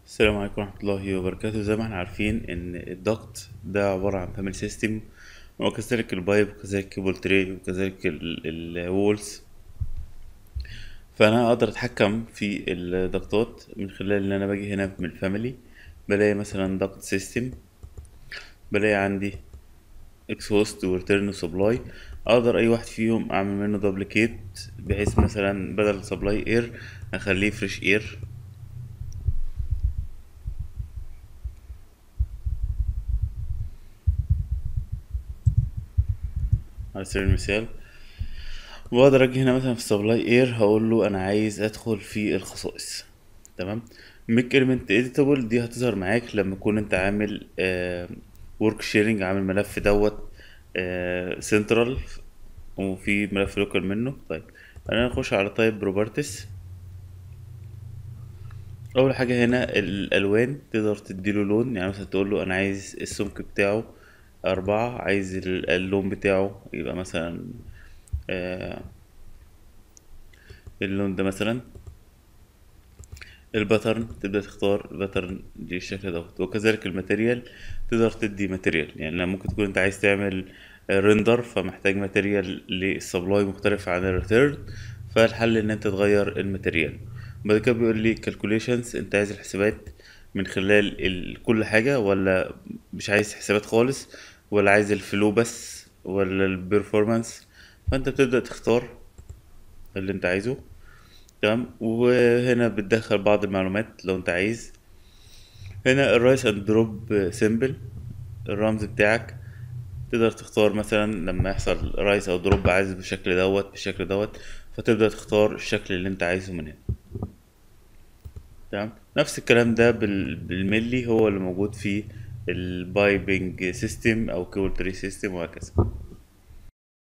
السلام عليكم ورحمة الله وبركاته زي ما احنا عارفين ان الضغط ده عبارة عن فاميلي سيستم وكذلك البايب وكذلك الكيبل تري وكذلك الوولز فانا اقدر اتحكم في الضغطات من خلال ان انا باجي هنا من الفاميلي بلاقي مثلا ضغط سيستم بلاقي عندي اكسهوست وريتيرن سبلاي اقدر اي واحد فيهم اعمل منه دوبليكيت بحيث مثلا بدل سبلاي اير اخليه فريش اير على سبيل المثال واقدر اجي هنا مثلا في سبلاي اير هقول له انا عايز ادخل في الخصائص تمام ميك element editable دي هتظهر معاك لما تكون انت عامل ورك شيرنج عامل ملف دوت سنترال وفي ملف لوكال منه طيب انا نخش على تايب بروبرتيز اول حاجه هنا الالوان تقدر تديله لون يعني مثلا تقول له انا عايز السمك بتاعه أربعة عايز ال- اللون بتاعه يبقى مثلا آه، اللون ده مثلا الباترن تبدأ تختار الباترن دي الشكل دوت وكذلك الماتيريال تقدر تدي ماتيريال يعني لما ممكن تكون انت عايز تعمل ريندر فمحتاج ماتيريال للسبلاي مختلف عن الريتيرن فالحل ان انت تغير الماتيريال بعد كده بيقول لي كالكوليشنز انت عايز الحسابات من خلال ال... كل حاجة ولا مش عايز حسابات خالص ولا عايز الفلو بس ولا البرفورمانس فانت بتبدأ تختار اللي انت عايزه تمام وهنا بتدخل بعض المعلومات لو انت عايز هنا الرايس اند دروب سيمبل الرمز بتاعك تقدر تختار مثلا لما يحصل رايس او دروب عايز بالشكل دوت بالشكل دوت فتبدأ تختار الشكل اللي انت عايزه من هنا تمام نفس الكلام ده بال- بالملي هو اللي موجود في البايبنج سيستم او كيبل تري سيستم وهكذا